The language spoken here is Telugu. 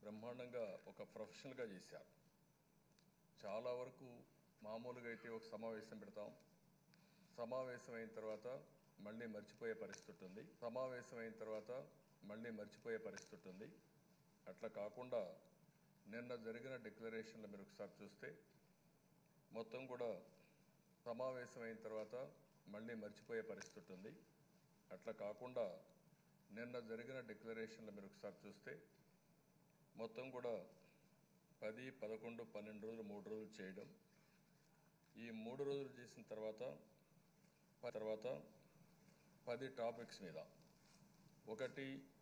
బ్రహ్మాండంగా ఒక ప్రొఫెషనల్గా చేశారు చాలా వరకు మామూలుగా అయితే ఒక సమావేశం పెడతాం సమావేశం అయిన తర్వాత మళ్ళీ మర్చిపోయే పరిస్థితి ఉంది సమావేశం అయిన తర్వాత మళ్ళీ మర్చిపోయే పరిస్థితి ఉంది అట్లా కాకుండా నిన్న జరిగిన డిక్లరేషన్లు మీరు ఒకసారి చూస్తే మొత్తం కూడా సమావేశం అయిన తర్వాత మళ్ళీ మర్చిపోయే పరిస్థితి ఉంది అట్లా కాకుండా నిన్న జరిగిన డిక్లరేషన్లు మీరు ఒకసారి చూస్తే మొత్తం కూడా పది పదకొండు పన్నెండు రోజులు మూడు రోజులు చేయడం ఈ మూడు రోజులు చేసిన తర్వాత తర్వాత పది టాపిక్స్ మీద ఒకటి